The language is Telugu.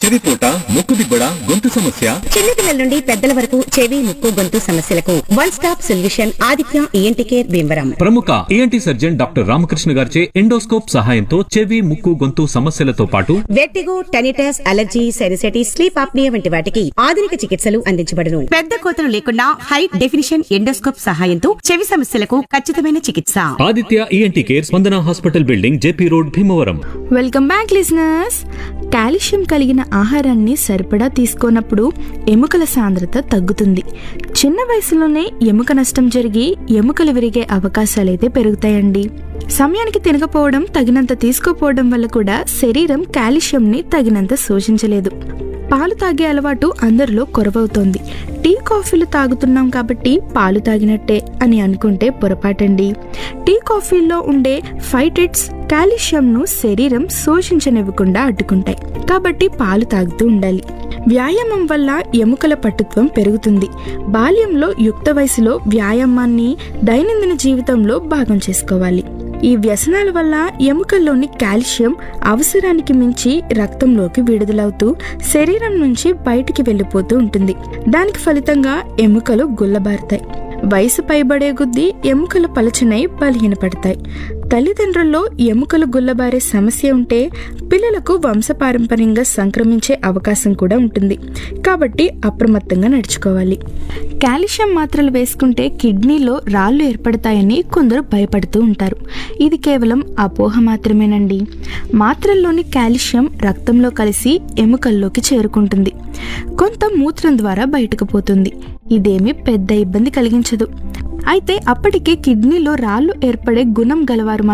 చెవిపోట ముక్కుదిబ్బడ గొంతు సమస్య చిన్నపిల్లల నుండి పెద్దల వరకు చెవి ముక్కు గొంతు సమస్యలకు one stop solution Aditya ENT care Bhimavaram ప్రముఖ ఏఎన్టీ సర్జన్ డాక్టర్ రామకృష్ణ గారిచే ఎండోస్కోప్ సహాయంతో చెవి ముక్కు గొంతు సమస్యలతో పాటు vertigo tinnitus allergy sinusitis sleep apnea వంటి వాటికి ఆధునిక చికిత్సలు అందించబడును పెద్ద కోతలు లేకుండా హై డెఫినిషన్ ఎండోస్కోప్ సహాయంతో చెవి సమస్యలకు ఖచ్చితమైన చికిత్స Aditya ENT care Spandana hospital building JP road Bhimavaram welcome back listeners calcium కలిగిన ఆహారాన్ని సరిపడా తీసుకోనప్పుడు ఎముకల సాంద్రత తగ్గుతుంది చిన్న వయసులోనే ఎముక నష్టం జరిగి ఎముకలు విరిగే అవకాశాలైతే పెరుగుతాయండి సమయానికి తినకపోవడం తగినంత తీసుకోపోవడం వల్ల కూడా శరీరం కాల్షియంని తగినంత శోషించలేదు పాలు తాగే అలవాటు అందరిలో కొరవవుతోంది టీ కాఫీలు తాగుతున్నాం కాబట్టి పాలు తాగినట్టే అని అనుకుంటే పొరపాటండి టీ కాఫీల్లో ఉండే ఫైటెట్స్ కాల్షియంను శరీరం శోషించనివ్వకుండా అడ్డుకుంటాయి కాబట్టి పాలు తాగుతూ ఉండాలి వ్యాయామం వల్ల ఎముకల పట్టుత్వం పెరుగుతుంది బాల్యంలో యుక్త వయసులో వ్యాయామాన్ని దైనందిన జీవితంలో భాగం చేసుకోవాలి ఈ వ్యసనాల వల్ల ఎముకల్లోని కాల్షియం అవసరానికి మించి రక్తంలోకి విడుదలవుతూ శరీరం నుంచి బయటికి వెళ్ళిపోతూ ఉంటుంది దానికి ఫలితంగా ఎముకలు గుల్లబారుతాయి వయసు పైబడే కొద్దీ ఎముకలు పలచనై బలహీనపడతాయి తల్లిదండ్రుల్లో ఎముకలు గుల్లబారే సమస్య ఉంటే పిల్లలకు వంశపారంపర్యంగా సంక్రమించే అవకాశం కూడా ఉంటుంది కాబట్టి అప్రమత్తంగా నడుచుకోవాలి కాల్షియం మాత్రలు వేసుకుంటే కిడ్నీలో రాళ్ళు ఏర్పడతాయని కొందరు భయపడుతూ ఉంటారు ఇది కేవలం అపోహ మాత్రమేనండి మాత్రల్లోని కాల్షియం రక్తంలో కలిసి ఎముకల్లోకి చేరుకుంటుంది కొంత మూత్రం ద్వారా బయటకు పోతుంది ఇదేమీ పెద్ద ఇబ్బంది కలిగించదు అయితే అప్పటికే కిడ్నీలో రాళ్ళు ఏర్పడే గుణం గలవారు